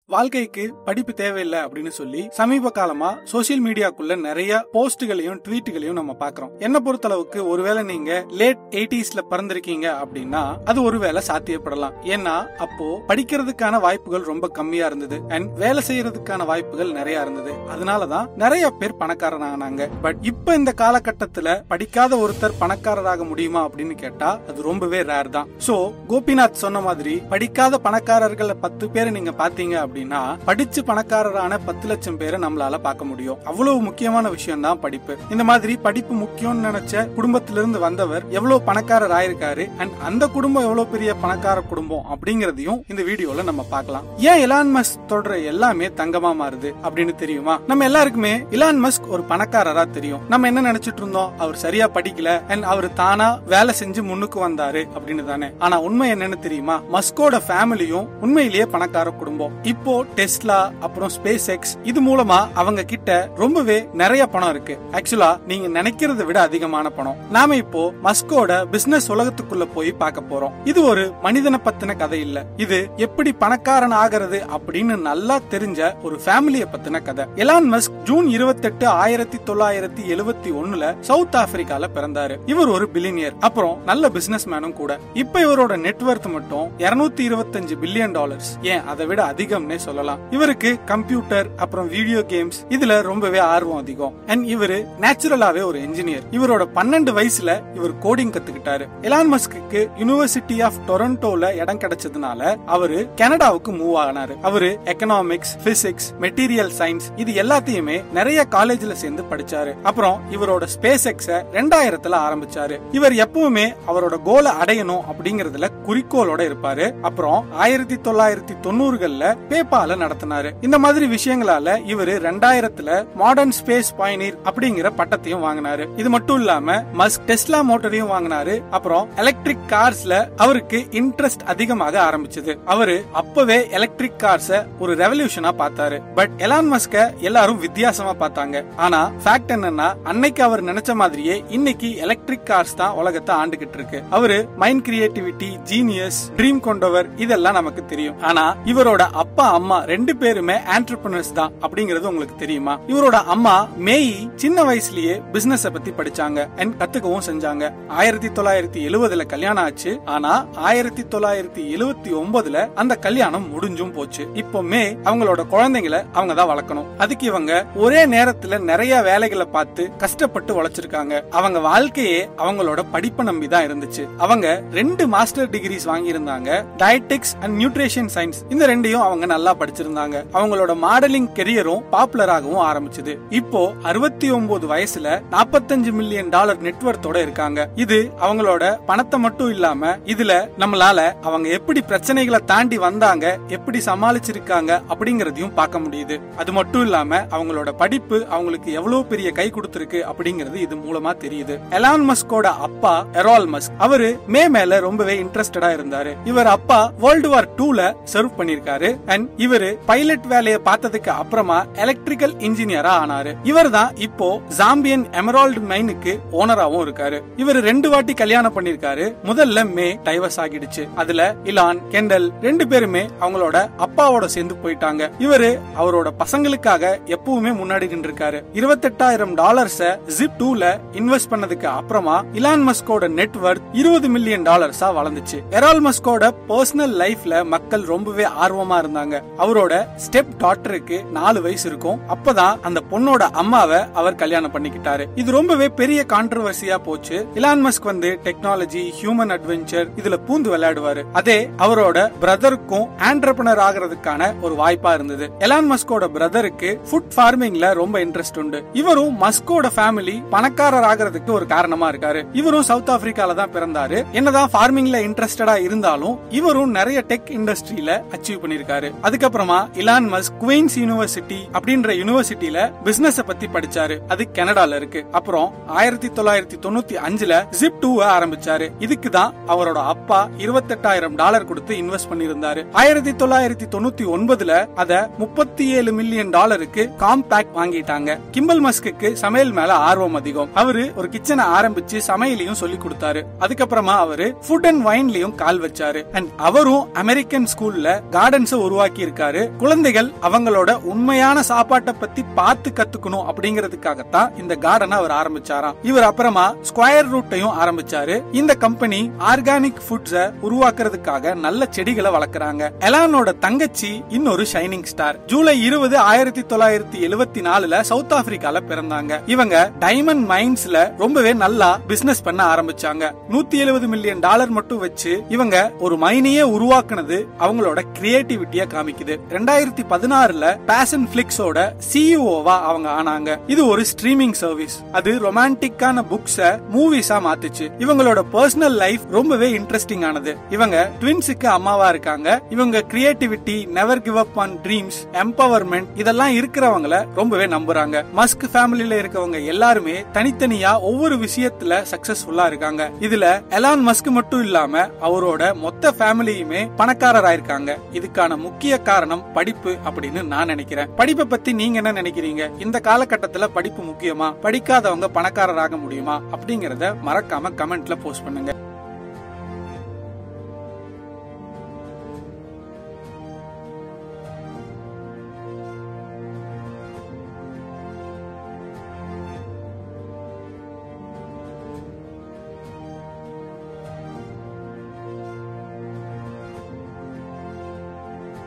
வாழ்க்கைக்கு படிப்பு தேவையில்லை அப்படின்னு சொல்லி சமீப காலமா சோசியல் மீடியாக்குள்ள நிறைய போஸ்ட்களையும் ட்வீட்டுகளையும் நம்ம பாக்குறோம் என்ன பொறுத்தளவுக்கு ஒருவேளை நீங்க லேட் எயிட்டிஸ்ல பிறந்திருக்கீங்க அப்படின்னா அது ஒருவேளை சாத்தியப்படலாம் ஏன்னா அப்போ படிக்கிறதுக்கான வாய்ப்புகள் ரொம்ப கம்மியா இருந்தது அண்ட் வேலை செய்யறதுக்கான வாய்ப்புகள் நிறைய இருந்தது அதனாலதான் நிறைய பேர் பணக்காரனானாங்க பட் இப்ப இந்த காலகட்டத்துல படிக்காத ஒருத்தர் பணக்காரராக முடியுமா அப்படின்னு கேட்டா அது ரொம்பவே ரேர் தான் சோ கோபிநாத் சொன்ன மாதிரி படிக்காத பணக்காரர்கள் பத்து பேரை நீங்க பாத்தீங்க அப்படின்னா படிச்சு பணக்காரரான பத்து லட்சம் பேரை நம்மளால பார்க்க முடியும் அவ்வளவு முக்கியமான விஷயம் தான் படிப்பு இந்த மாதிரி படிப்பு முக்கியம்னு நினைச்ச குடும்பத்திலிருந்து வந்தவர் எவ்வளவு பணக்காரர் ஆயிருக்காரு அண்ட் அந்த குடும்பம் எவ்வளவு பெரிய பணக்கார குடும்பம் அப்படிங்கறதையும் இந்த வீடியோல நம்ம பார்க்கலாம் ஏன் இலான் மஸ்க் தொடர எல்லாமே தங்கமா மாறுது அப்படின்னு தெரியுமா நம்ம எல்லாருக்குமே இலான் மஸ்க் ஒரு பணக்காரரா தெரியும் நம்ம என்ன நினைச்சிட்டு இருந்தோம் அவர் சரியா படிக்கல அண்ட் அவர் தானா வேலை செஞ்சு முன்னுக்கு வந்தாரு அப்படின்னு தானே ஆனா உண்மை என்னன்னு தெரியுமா மஸ்கோட ஃபேமிலியும் உண்மையிலேயே பணக்கார குடும்பம் இப்போ டெஸ்லா அப்புறம் ஸ்பேஸ் எக்ஸ் இது மூலமா அவங்க கிட்ட ரொம்பவே நிறைய பணம் இருக்கு ஆக்சுவலா நீங்க நினைக்கிறத விட அதிகமான பணம் நாம இப்போ மஸ்கோட பிசினஸ் உலகத்துக்குள்ள போய் பார்க்க போறோம் இது ஒரு மனிதனை பத்தின கதை இல்ல இது எப்படி பணக்காரன் ஆகிறது அப்படின்னு நல்லா தெரிஞ்ச ஒரு ஃபேமிலிய பத்தின கதை எலான் மஸ்க் ஜூன் இருபத்தெட்டு ஆயிரத்தி தொள்ளாயிரத்தி எழுவத்தி ஒண்ணுல சவுத் ஆப்பிரிக்கால பிறந்தாரு இவர் ஒரு பில்லினியர் அப்புறம் நல்ல பிசினஸ் மேனும் கூட இப்ப இவரோட நெட்வொர்க் மட்டும் இருநூத்தி இருபத்தஞ்சு பில்லியன் டாலர்ஸ் ஏன் அதை விட அதிகம்னே சொல்லலாம் இவருக்கு கம்ப்யூட்டர் அப்புறம் வீடியோ கேம்ஸ் இதுல ரொம்பவே ஆர்வம் அதிகம் அண்ட் இவரு நேச்சுரலாவே ஒரு என்ஜினியர் இவரோட பன்னெண்டு வயசுல இவர் கோடிங் கத்துக்கிட்டாரு எலான் மஸ்க்கு யூனிவர்சிட்டி ஆஃப் டொரண்டோல இடம் கிடைச்சதுனால அவரு கனடாவுக்கு மூவ் ஆனாரு அவரு எக்கனாமிக்ஸ் பிசிக்ஸ் மெட்டீரியல் சயின்ஸ் இது எல்லாத்தையுமே நிறைய காலேஜ்ல சேர்ந்து படிச்சாரு அப்புறம் இவரோட ஸ்பேஸ் எக்ஸ ரெண்டாயிரத்துல ஆரம்பிச்சாரு இவர் எப்பவுமே அவரோட கோலை அடையணும் அப்படிங்கறதுல குறிக்கோளோட இருப்பாரு அப்புறம் ஆயிரத்தி தொள்ளாயிரத்தி தொண்ணூறுகள்ல பேபால நடத்தினாரு இந்த மாதிரி விஷயங்களால இவரு ரெண்டாயிரத்துல மாடர்ன் ஸ்பேஸ் பயனீர் அப்படிங்கிற பட்டத்தையும் வாங்கினாரு இது மட்டும் இல்லாம மஸ்க் டெஸ்லா மோட்டரையும் வாங்கினாரு அப்புறம் எலக்ட்ரிக் கார்ஸ்ல அவருக்கு இன்ட்ரெஸ்ட் அதிகமாக ஆரம்பிச்சது அவரு அப்பவே எலக்ட்ரிக் கார்ஸ ஒரு ரெவல்யூஷனா பார்த்தாரு பட் எலான் மஸ்க எல்லாரும் வித்தியாசமா பார்த்தாங்க ஆனா ஃபேக்ட் என்னன்னா அன்னைக்கு அவர் நினைச்ச மாதிரியே இன்னைக்கு எலக்ட்ரிக் கார்ஸ் தான் உலகத்தை ஆண்டுகிட்டு இருக்கு அவரு மைண்ட் கிரியேட்டிவிட்டி ஜீனியஸ் ட்ரீம் கொண்டவர் இதெல்லாம் நமக்கு தெரியும் ஆனா இவரோட அப்பா அம்மா ரெண்டு பேருமே ஆண்டர்பிரினர்ஸ் தான் அப்படிங்கிறது உங்களுக்கு தெரியுமா இவரோட அம்மா மேய் சின்ன வயசுலயே பிசினஸ் பத்தி படிச்சாங்க அண்ட் கத்துக்கவும் செஞ்சாங்க ஆயிரத்தி தொள்ளாயிரத்தி எழுவதுல கல்யாணம் ஆச்சு ஆனா ஆயிரத்தி தொள்ளாயிரத்தி எழுவத்தி ஒன்பதுல அந்த கல்யாணம் முடிஞ்சும் போச்சு இப்போ மே அவங்களோட குழந்தைங்களை அவங்க தான் வளர்க்கணும் அதுக்கு இவங்க ஒரே நேரத்துல நிறைய வேலைகளை பார்த்து கஷ்டப்பட்டு உழைச்சிருக்காங்க அவங்க வாழ்க்கையே அவங்களோட படிப்பை நம்பி தான் இருந்துச்சு அவங்க ரெண்டு மாஸ்டர் டிகிரிஸ் வாங்கியிருந்தாங்க டயட்டிக்ஸ் அண்ட் நியூட்ரிஷன் சயின்ஸ் இந்த ரெண்டையும் அவங்க நல்லா படிச்சிருந்தாங்க அவங்களோட மாடலிங் கெரியரும் பாப்புலராகவும் ஆரம்பிச்சது இப்போ அறுபத்தி ஒன்பது வயசுல நாற்பத்தஞ்சு மில்லியன் டாலர் நெட்வொர்த்தோட இருக்காங்க இது அவங்களோட பணத்தை மட்டும் இல்லாம இதுல நம்மளால அவங்க எப்படி பிரச்சனைகளை தாண்டி வந்தாங்க எப்படி சமாளிச்சிருக்காங்க அப்படிங்கறதையும் பார்க்க முடியுது அது மட்டும் இல்லாம அவங்களோட படிப்பு அவங்களுக்கு எவ்வளவு பெரிய கை கொடுத்திருக்கு அப்படிங்கிறது இது மூலமா தெரியுது எலான் மஸ்கோட அப்பா எரால் மஸ்க் அவரு மே மேல ரொம்பவே இன்ட்ரெஸ்டடா இருந்தாரு இவர் அப்பா வேர்ல்டு வார் டூல சர்வ் பண்ணிருக்காரு அண்ட் இவரு பைலட் வேலையை பார்த்ததுக்கு அப்புறமா எலக்ட்ரிக்கல் இன்ஜினியரா ஆனாரு இவர் தான் இப்போ ஜாம்பியன் எமரால்டு மைனுக்கு ஓனராவும் இருக்காரு இவர் ரெண்டு வாட்டி கல்யாணம் பண்ணிருக்காரு முதல்ல மே டைவர்ஸ் ஆகிடுச்சு அதுல இலான் கெண்டல் ரெண்டு பேருமே அவங்களோட அப்பாவோட சேர்ந்து போயிட்டாங்க இவரு அவரோட பசங்களுக்காக எப்பவுமே முன்னாடி நின்றுருக்காரு இருபத்தெட்டாயிரம் டாலர்ஸ ஜிப் டூல இன்வெஸ்ட் பண்ணதுக்கு அப்புறமா இலான் மஸ்கோட நெட்வொர்க் இருபது மில்லியன் டாலர்ஸா வளர்ந்துச்சு எரால் மஸ்கோட பர்சனல் லைஃப்ல மக்கள் ரொம்பவே ஆர்வமா இருந்தாங்க அவரோட ஸ்டெப் டாட்டருக்கு நாலு வயசு இருக்கும் அப்பதான் அந்த பொண்ணோட அம்மாவை அவர் கல்யாணம் பண்ணிக்கிட்டாரு இது ரொம்பவே பெரிய கான்ட்ரவர்சியா போச்சு இலான் மஸ்க் வந்து டெக்னாலஜி ஹியூமன் அட்வென்ச்சர் இதுல பூந்து விளையாடுவாரு அதே அவரோட பிரதருக்கும் ஆண்டர்பனர் ஆகிறதுக்கான ஒரு வாய்ப்பா இருந்தது எலான் மஸ்கோட பிரதருக்கு ஃபுட் ஃபார்மிங்ல ரொம்ப இன்ட்ரெஸ்ட் உண்டு இவரும் மஸ்கோட ஃபேமிலி பணக்காரர் ஆகிறதுக்கு ஒரு காரணமா இருக்காரு இவரும் சவுத் ஆப்பிரிக்கால தான் பிறந்தாரு என்னதான் ஃபார்மிங்ல இன்ட்ரெஸ்டடா இருந்தாலும் இவரும் நிறைய டெக் இண்டஸ்ட்ரியில அச்சீவ் பண்ணிருக்காரு அதுக்கப்புறமா இலான் மஸ்க் குவீன்ஸ் யூனிவர்சிட்டி அப்படின்ற யூனிவர்சிட்டியில பிசினஸ் பத்தி படிச்சாரு அது கனடால இருக்கு அப்புறம் ஆயிரத்தி தொள்ளாயிரத்தி தொண்ணூத்தி அஞ்சுல ஜிப் டூ ஆரம்பிச்சாரு இதுக்கு தான் அவரோட அப்பா இருபத்தெட்டாயிரம் டாலர் கொடுத்து இன்வெஸ்ட் பண்ணிருந்தாரு ஆயிரத்தி தொள்ளாயிரத்தி தொண்ணூத்தி ஒன்பதுல அத முப்பத்தி ஏழு மில்லியன் டாலருக்கு காம்பேக்ட் வாங்கிட்டாங்க கிம்பல் மஸ்க்கு சமையல் மேல ஆர்வம் அதிகம் அவரு ஒரு கிச்சனை ஆரம்பிச்சு சமையலையும் சொல்லி கொடுத்தாரு அதுக்கப்புறமா அவரு ஃபுட் அண்ட் வைன்லயும் கால் வச்சாரு அண்ட் அவரும் அமெரிக்கன் ஸ்கூல்ல கார்டன்ஸ் உருவாக்கி உருவாக்கி இருக்காரு குழந்தைகள் அவங்களோட உண்மையான சாப்பாட்டை பத்தி பார்த்து கத்துக்கணும் அப்படிங்கறதுக்காகத்தான் இந்த கார்டனை அவர் ஆரம்பிச்சாராம் இவர் அப்புறமா ஸ்கொயர் ரூட்டையும் ஆரம்பிச்சாரு இந்த கம்பெனி ஆர்கானிக் ஃபுட்ஸ உருவாக்குறதுக்காக நல்ல செடிகளை வளர்க்கறாங்க எலானோட தங்கச்சி இன்னொரு ஷைனிங் ஸ்டார் ஜூலை இருபது ஆயிரத்தி தொள்ளாயிரத்தி எழுவத்தி நாலுல சவுத் ஆப்பிரிக்கால பிறந்தாங்க இவங்க டைமண்ட் மைன்ஸ்ல ரொம்பவே நல்லா பிசினஸ் பண்ண ஆரம்பிச்சாங்க நூத்தி எழுபது மில்லியன் டாலர் மட்டும் வச்சு இவங்க ஒரு மைனையே உருவாக்குனது அவங்களோட கிரியேட்டிவிட்டிய காமிக்குது ரெண்டாயிரத்தி பதினாறுல பேஷன் பிளிக்ஸோட சிஇஓவா அவங்க ஆனாங்க இது ஒரு ஸ்ட்ரீமிங் சர்வீஸ் அது ரொமான்டிக்கான புக்ஸ மூவிஸா மாத்துச்சு இவங்களோட பர்சனல் லைஃப் ரொம்பவே இன்ட்ரெஸ்டிங் ஆனது இவங்க ட்வின்ஸுக்கு அம்மாவா இருக்காங்க இவங்க creativity never give up on dreams empowerment இதெல்லாம் இருக்கிறவங்கள ரொம்பவே நம்புறாங்க மஸ்க் ஃபேமிலில இருக்கவங்க எல்லாருமே தனித்தனியா ஒவ்வொரு விஷயத்துல சக்சஸ்ஃபுல்லா இருக்காங்க இதுல எலான் மஸ்க் மட்டும் இல்லாம அவரோட மொத்த ஃபேமிலியுமே பணக்காரராயிருக்காங்க இதுக்கான முக்கிய காரணம் படிப்பு அப்படின்னு நான் நினைக்கிறேன் படிப்பை பத்தி நீங்க என்ன நினைக்கிறீங்க இந்த காலகட்டத்துல படிப்பு முக்கியமா படிக்காதவங்க பணக்காரராக முடியுமா அப்படிங்கறத மறக்காம கமெண்ட்ல போஸ்ட் பண்ணுங்க